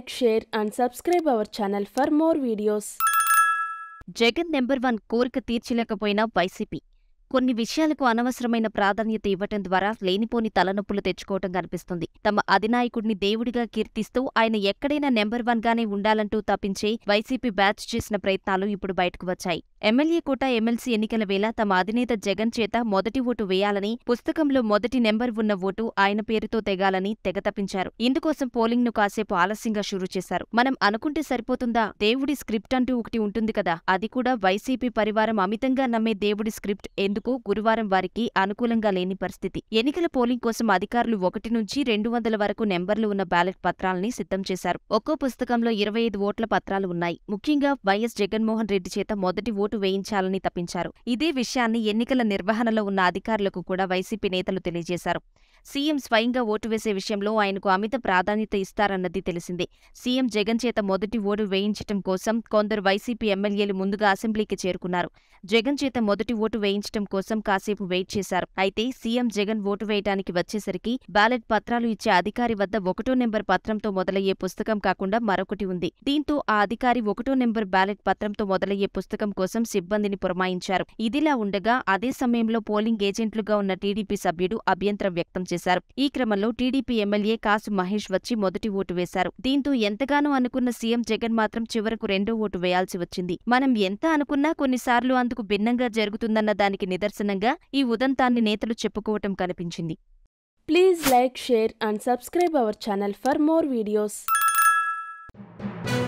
like, share, and subscribe our channel for more videos. Jagan number one కోరిక తీర్చలేకపోయినా YCP కొన్ని విషయాలకు అనవసరమైన ప్రాధాన్యత ఇవ్వటం ద్వారా లేనిపోని తలనొప్పులు తెచ్చుకోవటం కనిపిస్తుంది తమ అధినాయకుడిని దేవుడిగా కీర్తిస్తూ ఆయన ఎక్కడైనా నెంబర్ వన్ గానే ఉండాలంటూ తప్పించే వైసీపీ బ్యాచ్ చేసిన ప్రయత్నాలు ఇప్పుడు బయటకు వచ్చాయి ఎమ్మెల్యే కోట ఎమ్మెల్సీ ఎన్నికల వేళ తమ అధినేత జగన్ చేత మొదటి ఓటు వేయాలని పుస్తకంలో మొదటి నెంబర్ ఉన్న ఓటు ఆయన పేరుతో తెగాలని తెగ తప్పించారు ఇందుకోసం పోలింగ్ ను కాసేపు ఆలస్యంగా షురూ చేశారు మనం అనుకుంటే సరిపోతుందా దేవుడి స్క్రిప్ట్ అంటూ ఒకటి ఉంటుంది కదా అది కూడా వైసీపీ పరివారం అమితంగా నమ్మే దేవుడి స్క్రిప్ట్ ఎందుకు గురువారం వారికి అనుకూలంగా లేని పరిస్థితి ఎన్నికల పోలింగ్ కోసం అధికారులు ఒకటి నుంచి రెండు వందల వరకు నెంబర్లు ఉన్న బ్యాలెట్ పత్రాలని సిద్ధం చేశారు ఒక్కో పుస్తకంలో ఇరవై ఐదు ఓట్ల పత్రాలు ఉన్నాయి ముఖ్యంగా వైఎస్ జగన్మోహన్ రెడ్డి చేత మొదటి ఓటు వేయించాలని తప్పించారు ఇదే విషయాన్ని ఎన్నికల నిర్వహణలో ఉన్న అధికారులకు కూడా వైసీపీ నేతలు తెలియజేశారు సీఎం స్వయంగా ఓటు వేసే విషయంలో ఆయనకు అమిత ప్రాధాన్యత ఇస్తారన్నది తెలిసిందే సీఎం జగన్ చేత మొదటి ఓటు వేయించటం కోసం కొందరు వైసీపీ ఎమ్మెల్యేలు ముందుగా అసెంబ్లీకి చేరుకున్నారు జగన్ చేత మొదటి ఓటు వేయించటం కోసం కాసేపు వెయిట్ చేశారు అయితే సీఎం జగన్ ఓటు వేయడానికి వచ్చేసరికి బ్యాలెట్ పత్రాలు ఇచ్చే అధికారి వద్ద ఒకటో నెంబర్ పత్రంతో మొదలయ్యే పుస్తకం కాకుండా మరొకటి ఉంది దీంతో ఆ అధికారి ఒకటో నెంబర్ బ్యాలెట్ పత్రంతో మొదలయ్యే పుస్తకం కోసం సిబ్బందిని పురమాయించారు ఇదిలా ఉండగా అదే సమయంలో పోలింగ్ ఏజెంట్లుగా ఉన్న టీడీపీ సభ్యుడు అభ్యంతరం వ్యక్తం చేశారు ఈ క్రమంలో టీడీపీ ఎమ్మెల్యే కాసు మహేష్ వచ్చి మొదటి ఓటు వేశారు దీంతో ఎంతగానో అనుకున్న సీఎం జగన్ మాత్రం చివరకు రెండో ఓటు వేయాల్సి వచ్చింది మనం ఎంత అనుకున్నా కొన్నిసార్లు అందుకు భిన్నంగా జరుగుతుందన్న దానికి నిదర్శనంగా ఈ ఉదంతాన్ని నేతలు చెప్పుకోవటం కనిపించింది Please like, share, and subscribe our channel for more videos.